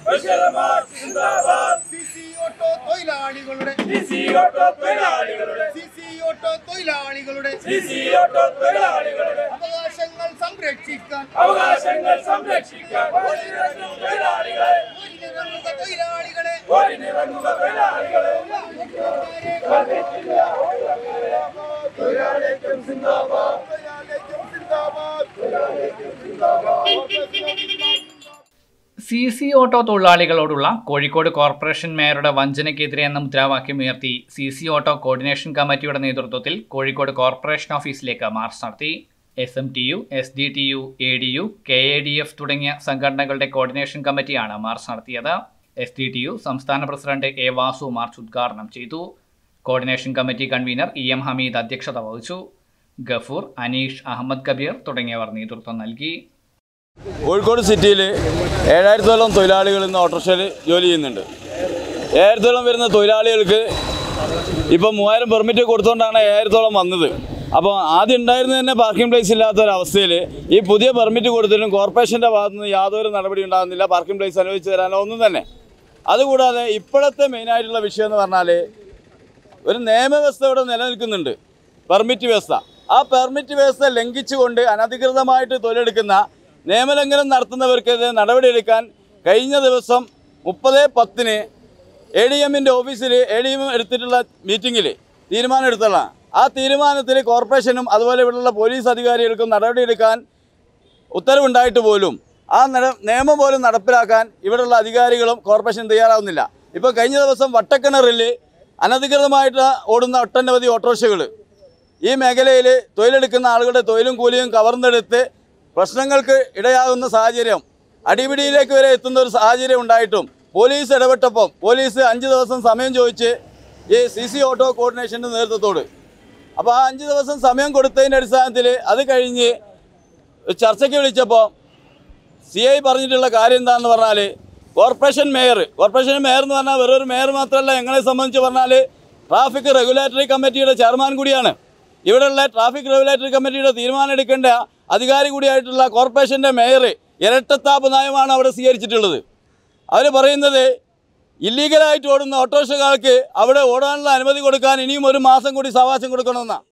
Basheer march സിന്ദാബാദ് C C auto തൊഴിലാളികളുടെ CC auto തൊഴിലാളികളുടെ സി സി ഓട്ടോ തൊഴിലാളികളുടെ സിസി ഓട്ടോ തൊഴിലാളികളുടെ അവകാശങ്ങൾ സംരക്ഷിക്കാൻ അവകാശങ്ങൾ സംരക്ഷിക്കാൻ ഓടിനിറങ്ങും തൊഴിലാളികളെ ഒരിനിറങ്ങുക തൊഴിലാളികളെ ഓടിനിറങ്ങുക തൊഴിലാളികളെ തൊഴിലാളിക്കും സിന്ദാബാദ് സി സി ഓട്ടോ തൊഴിലാളികളോടുള്ള കോഴിക്കോട് കോർപ്പറേഷൻ മേയറുടെ വഞ്ചനയ്ക്കെതിരെ എന്ന മുദ്രാവാക്യം ഉയർത്തി C C auto coordination committee നേതൃത്വത്തിൽ കോഴിക്കോട് കോർപ്പറേഷൻ ഓഫീസിലേക്ക് മാർച്ച് നടത്തി S M T U S D T U A D U K A D F തുടങ്ങിയ സംഘടനകളുടെ കോർഡിനേഷൻ കമ്മിറ്റിയാണ് മാർച്ച് നടത്തിയത് എസ് ഡി ടി യു സംസ്ഥാന പ്രസിഡന്റ് എ വാസു മാർച്ച് ഉദ്ഘാടനം ചെയ്തു coordination committee convener E M Hameed അധ്യക്ഷത വഹിച്ചു ഗഫൂർ അനീഷ് അഹമ്മദ് കബീർ തുടങ്ങിയവർ നേതൃത്വം നൽകി കോഴിക്കോട് സിറ്റിയിൽ ഏഴായിരത്തോളം തൊഴിലാളികൾ ഇന്ന് ഓട്ടോറിക്ഷയിൽ ജോലി ചെയ്യുന്നുണ്ട് ഏഴായിരത്തോളം വരുന്ന തൊഴിലാളികൾക്ക് ഇപ്പം മൂവായിരം പെർമിറ്റ് കൊടുത്തുകൊണ്ടാണ് ഏഴായിരത്തോളം വന്നത് അപ്പോൾ ആദ്യം ഉണ്ടായിരുന്ന തന്നെ പാർക്കിംഗ് പ്ലേസ് ഇല്ലാത്ത ഒരവസ്ഥയിൽ ഈ പുതിയ പെർമിറ്റ് കൊടുത്തിട്ടും കോർപ്പറേഷൻ്റെ ഭാഗത്തു നിന്ന് യാതൊരു നടപടി ഉണ്ടാകുന്നില്ല പാർക്കിംഗ് പ്ലേസ് അനുവദിച്ച് തരാനോ ഒന്നും തന്നെ അതുകൂടാതെ ഇപ്പോഴത്തെ മെയിനായിട്ടുള്ള വിഷയം എന്ന് പറഞ്ഞാൽ ഒരു നിയമവ്യവസ്ഥ ഇവിടെ നിലനിൽക്കുന്നുണ്ട് പെർമിറ്റ് വ്യവസ്ഥ ആ പെർമിറ്റ് വ്യവസ്ഥ ലംഘിച്ചുകൊണ്ട് അനധികൃതമായിട്ട് തൊഴിലെടുക്കുന്ന നിയമലംഘനം നടത്തുന്നവർക്കെതിരെ നടപടിയെടുക്കാൻ കഴിഞ്ഞ ദിവസം മുപ്പത് പത്തിന് എ ഡി എമ്മിൻ്റെ ഓഫീസിൽ എ ഡി എം എടുത്തിട്ടുള്ള മീറ്റിങ്ങിൽ തീരുമാനം എടുത്തുള്ള ആ തീരുമാനത്തിൽ കോർപ്പറേഷനും അതുപോലെ ഇവിടെയുള്ള പോലീസ് അധികാരികൾക്കും നടപടിയെടുക്കാൻ ഉത്തരവുണ്ടായിട്ട് പോലും ആ നട- നിയമം പോലും നടപ്പിലാക്കാൻ ഇവിടെയുള്ള അധികാരികളും കോർപ്പറേഷൻ തയ്യാറാവുന്നില്ല ഇപ്പോൾ കഴിഞ്ഞ ദിവസം വട്ടക്കിണറിൽ അനധികൃതമായിട്ട് ഓടുന്ന ഒട്ടനവധി ഓട്ടോറിക്ഷകൾ ഈ മേഖലയിൽ തൊഴിലെടുക്കുന്ന ആളുകളുടെ തൊഴിലും കൂലിയും കവർന്നെടുത്ത് പ്രശ്നങ്ങൾക്ക് ഇടയാകുന്ന സാഹചര്യം അടിപിടിയിലേക്ക് വരെ എത്തുന്ന ഒരു സാഹചര്യം ഉണ്ടായിട്ടും പോലീസ് ഇടപെട്ടപ്പം പോലീസ് അഞ്ച് ദിവസം സമയം ചോദിച്ച് ഈ സി സി ഓട്ടോ കോർഡിനേഷൻ്റെ നേതൃത്വത്തോട് അപ്പോൾ ആ അഞ്ച് ദിവസം സമയം കൊടുത്തതിൻ്റെ അടിസ്ഥാനത്തിൽ അത് കഴിഞ്ഞ് ഒരു ചർച്ചയ്ക്ക് വിളിച്ചപ്പോൾ സി ഐ പറഞ്ഞിട്ടുള്ള കാര്യം എന്താണെന്ന് പറഞ്ഞാൽ കോർപ്പറേഷൻ മേയർ കോർപ്പറേഷൻ മേയർ എന്ന് പറഞ്ഞാൽ വെറൊരു മേയർ മാത്രമല്ല ഞങ്ങളെ സംബന്ധിച്ച് പറഞ്ഞാൽ ട്രാഫിക് റെഗുലേറ്ററി കമ്മിറ്റിയുടെ ചെയർമാൻ കൂടിയാണ് ഇവിടെയുള്ള ട്രാഫിക് റെഗുലേറ്ററി കമ്മിറ്റിയുടെ തീരുമാനം എടുക്കേണ്ട അധികാരി കൂടിയായിട്ടുള്ള കോർപ്പറേഷൻ്റെ മേയർ ഇരട്ടത്താപ്പ് നയമാണ് അവിടെ സ്വീകരിച്ചിട്ടുള്ളത് അവർ പറയുന്നത് ഇല്ലീഗലായിട്ട് ഓടുന്ന ഓട്ടോറിക്ഷക്കാർക്ക് അവിടെ ഓടാനുള്ള അനുമതി കൊടുക്കാൻ ഇനിയും ഒരു മാസം കൂടി സാവകാശം കൊടുക്കണമെന്നാണ്